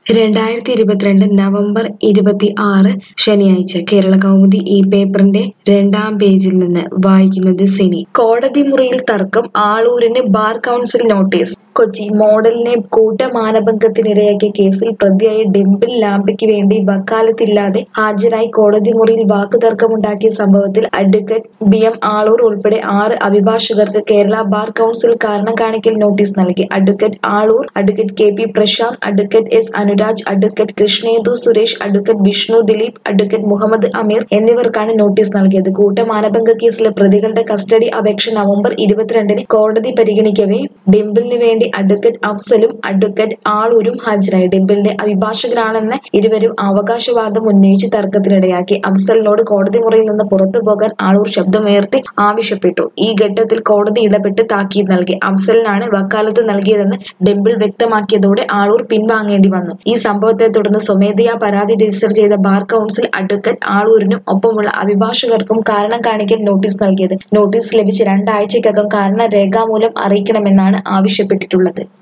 രണ്ടായിരത്തി ഇരുപത്തിരണ്ട് നവംബർ ഇരുപത്തി ആറ് ശനിയാഴ്ച കേരള കൗമുദി ഈ പേപ്പറിന്റെ രണ്ടാം പേജിൽ നിന്ന് വായിക്കുന്നത് സിനി കോടതി മുറിയിൽ തർക്കം ആളൂരിന് ബാർ കൗൺസിൽ നോട്ടീസ് കൊച്ചി മോഡലിനെ കൂട്ടമാനഭംഗത്തിനിരയാക്കിയ കേസിൽ പ്രതിയായ ഡിംപിൾ ലാംബയ്ക്ക് വേണ്ടി വക്കാലത്തില്ലാതെ ഹാജരായി കോടതി മുറിയിൽ വാക്കുതർക്കമുണ്ടാക്കിയ സംഭവത്തിൽ അഡ്വക്കേറ്റ് ബി എം ആളൂർ ഉൾപ്പെടെ ആറ് അഭിഭാഷകർക്ക് കേരള ബാർ കൗൺസിൽ കാരണം കാണിക്കൽ നോട്ടീസ് നൽകി advocate Aloor advocate K P Prashanth advocate S Anuraj advocate Krishnendu Suresh advocate Vishnu Dileep advocate Muhammad Ameer എന്നിവർക്കാണ് നോട്ടീസ് നൽകിയത് കൂട്ടമാനഭംഗ കേസിലെ പ്രതികളുടെ കസ്റ്റഡി അപേക്ഷ നവംബർ ഇരുപത്തിരണ്ടിന് കോടതി പരിഗണിക്കവേ ഡിംപിളിന് വേണ്ടി അഡ്വക്കേറ്റ് അഫ്സലും അഡ്വക്കേറ്റ് ആളൂരും ഹാജരായി ഡിംപിളിന്റെ അഭിഭാഷകരാണെന്ന് ഇരുവരും അവകാശവാദം ഉന്നയിച്ച് തർക്കത്തിനിടയാക്കി അഫ്സലിനോട് കോടതി മുറിയിൽ നിന്ന് പുറത്തു പോകാൻ ആളൂർ ശബ്ദമുയർത്തി ആവശ്യപ്പെട്ടു ഈ ഘട്ടത്തിൽ കോടതി ഇടപെട്ട് താക്കീത് നൽകി അഫ്സലിനാണ് വക്കാലത്ത് നൽകിയതെന്ന് ഡിംപിൾ വ്യക്തമാക്കിയതോടെ ആളൂർ പിൻവാങ്ങേണ്ടി വന്നു ഈ സംഭവത്തെ തുടർന്ന് സ്വമേധയാ പരാതി രജിസ്റ്റർ ചെയ്ത ബാർ കൗൺസിൽ അഡ്വക്കേറ്റ് ആളൂരിനും ഒപ്പമുള്ള അഭിഭാഷകർക്കും കാരണം കാണിക്കൽ നോട്ടീസ് നൽകിയത് നോട്ടീസ് ലഭിച്ച് രണ്ടാഴ്ചയ്ക്കകം കാരണം രേഖാമൂലം അറിയിക്കണമെന്നാണ് ആവശ്യപ്പെട്ടിട്ടുള്ളത്